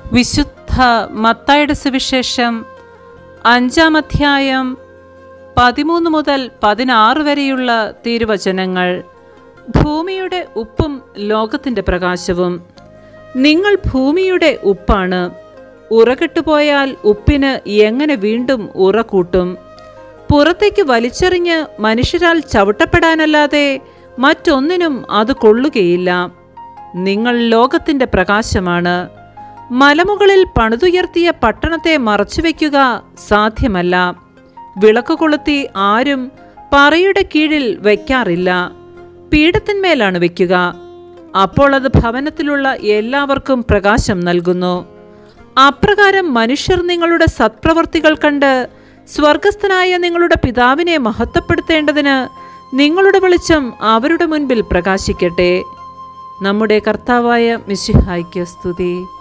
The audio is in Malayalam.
വിശുദ്ധ മത്തായുടെ സുവിശേഷം അഞ്ചാം അധ്യായം പതിമൂന്ന് മുതൽ പതിനാറ് വരെയുള്ള തിരുവചനങ്ങൾ ഭൂമിയുടെ ഉപ്പും ലോകത്തിൻ്റെ പ്രകാശവും നിങ്ങൾ ഭൂമിയുടെ ഉപ്പാണ് ഉറകെട്ടുപോയാൽ ഉപ്പിന് എങ്ങനെ വീണ്ടും ഉറ കൂട്ടും പുറത്തേക്ക് വലിച്ചെറിഞ്ഞ് മനുഷ്യരാൽ ചവിട്ടപ്പെടാനല്ലാതെ മറ്റൊന്നിനും അത് കൊള്ളുകയില്ല നിങ്ങൾ ലോകത്തിൻ്റെ പ്രകാശമാണ് മലമുകളിൽ പണിതുയർത്തിയ പട്ടണത്തെ മറച്ചുവെക്കുക സാധ്യമല്ല വിളക്ക് കൊളുത്തി ആരും പറയുടെ കീഴിൽ വയ്ക്കാറില്ല പീഠത്തിന്മേലാണ് വയ്ക്കുക അപ്പോൾ അത് ഭവനത്തിലുള്ള എല്ലാവർക്കും പ്രകാശം നൽകുന്നു അപ്രകാരം മനുഷ്യർ നിങ്ങളുടെ സത്പ്രവർത്തികൾ കണ്ട് സ്വർഗസ്ഥനായ നിങ്ങളുടെ പിതാവിനെ മഹത്വപ്പെടുത്തേണ്ടതിന് നിങ്ങളുടെ വെളിച്ചം അവരുടെ മുൻപിൽ പ്രകാശിക്കട്ടെ നമ്മുടെ കർത്താവായ മിശിഹായ്ക്ക് സ്തുതി